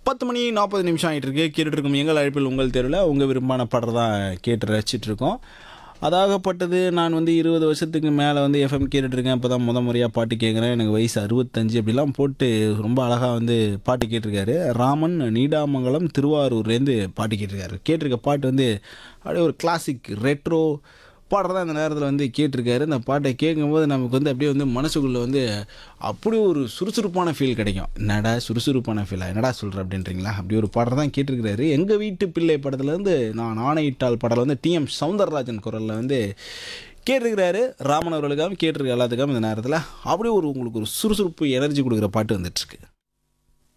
பத்து மணி நாற்பது நிமிஷம் ஆகிட்டு இருக்கு கேட்டுட்டு இருக்கும் எங்கள் அழைப்பில் உங்கள் தெருவில் உங்கள் விரும்பான பாடல் தான் கேட்டு ரசிச்சிட்டு இருக்கோம் அதாகப்பட்டது நான் வந்து இருபது வருஷத்துக்கு மேலே வந்து எஃப்எம் கேட்டுட்ருக்கேன் இப்போ தான் முத முறையாக பாட்டு கேட்குறேன் எனக்கு வயசு அறுபத்தஞ்சு அப்படிலாம் போட்டு ரொம்ப அழகாக வந்து பாட்டு கேட்டிருக்காரு ராமன் நீடாமங்கலம் திருவாரூர்லேருந்து பாட்டு கேட்டிருக்காரு கேட்டிருக்க பாட்டு வந்து அப்படியே ஒரு கிளாசிக் ரெட்ரோ பாடுறதா இந்த நேரத்தில் வந்து கேட்டிருக்காரு இந்த பாட்டை கேட்கும்போது நமக்கு வந்து அப்படியே வந்து மனசுக்குள்ளே வந்து அப்படி ஒரு சுறுசுறுப்பான ஃபீல் கிடைக்கும் என்னடா சுறுசுறுப்பான ஃபீலா என்னடா சொல்கிற அப்படின்றீங்களா அப்படி ஒரு பாடல் தான் கேட்டிருக்கிறாரு எங்கள் வீட்டு பிள்ளை படத்துலேருந்து நான் ஆணையிட்டால் பாடல் வந்து டிஎம் சவுந்தரராஜன் குரலில் வந்து கேட்டிருக்கிறாரு ராமன் அவர்களுக்காகவும் கேட்டிருக்க எல்லாத்துக்காகவும் இந்த நேரத்தில் அப்படியே ஒரு உங்களுக்கு ஒரு சுறுசுறுப்பு எனர்ஜி கொடுக்குற பாட்டு வந்துட்டுருக்கு